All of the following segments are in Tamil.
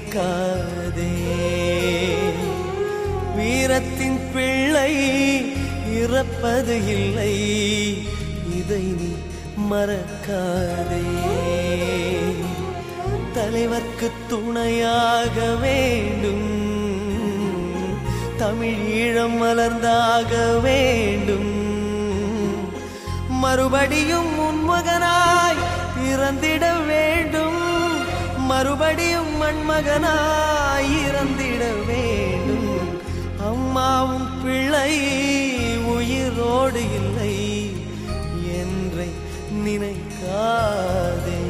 நினைக்காதே வீரத்தின் பிள்ளை இறப்பது இல்லை இதை நீ மறக்காதே தலைவர்க்கு துணையாக வேண்டும் தமிழ் ஈழம் மலர்ந்தாக வேண்டும் மறுபடியும் உன்மகனாய் பிறந்திட வேண்டும் மறுபடியும் மண்மகனாய் இறந்திட வேண்டும் அம்மாவும் பிள்ளை உயிரோடு இல்லை என்றை நினைக்காதே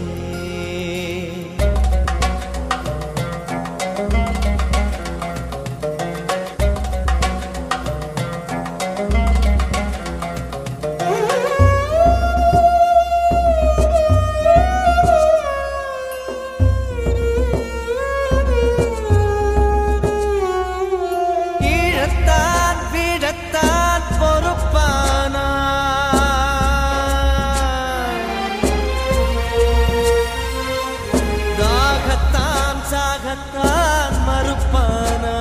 ஈழத்தான் வீழத்தான் பொறுப்பானா தாகத்தான் சாகத்தான் மறுப்பானா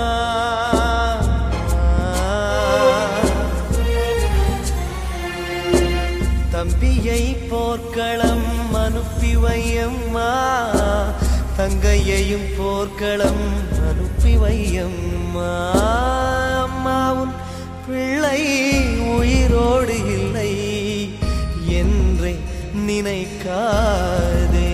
தம்பியை போர்க்களம் அனுப்பி வையம்மா தங்கையையும் போர்க்களம் அனுப்பி வையம்மா அம்மாவும் பிள்ளை உயிரோடு இல்லை என்றே நினைக்காதே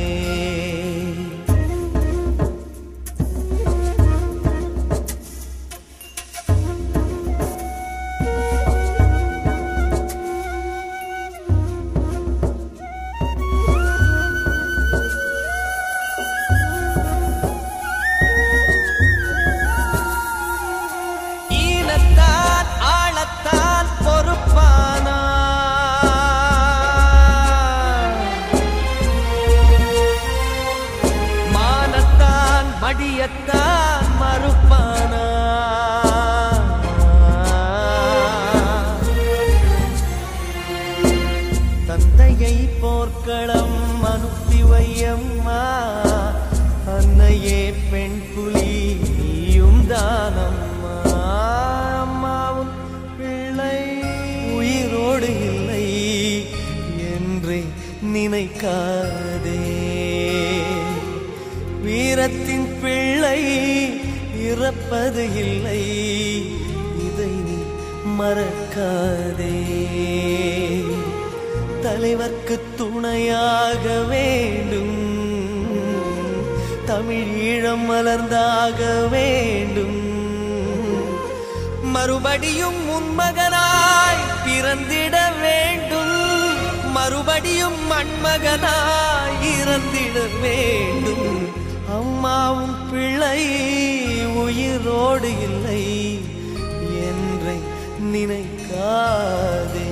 ஈனத்தான் ஆளத்தான் பொறுப்பானா மானத்தான் மடியத்தான் மறுப்பானா தந்தையை போர்க்களம் அனுப்பி வையம்மா அன்னையே பெண் புலியும் தானம்மா அம்மாவும் பிள்ளை உயிரோடு இல்லை என்று நினைக்காதே வீரத்தின் பிள்ளை இறப்பது இல்லை இதை நீ மறக்காதே தலைவர்க்கு துணையாக வேண்டும் தமிழ் ஈழம் மலர்ந்தாக வேண்டும் மறுபடியும் உன்மகனாய் பிறந்திட வேண்டும் மறுபடியும் மண்மகனாய் இறந்திட வேண்டும் அம்மாவும் பிள்ளை உயிரோடு இல்லை என்றை நினைக்காதே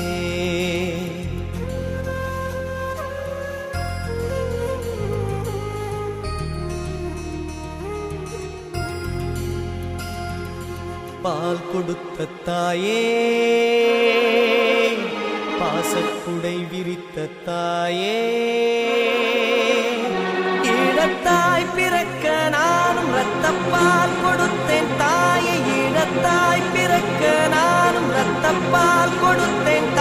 பால் கொடுத்த தாயே பாசக்குடை விரித்த தாயே ஈழத்தாய் பிறக்க நானும் ரத்தப்பால் கொடுத்தேன் தாயே ஈழத்தாய் பிறக்க நானும் ரத்தப்பால் கொடுத்தேன்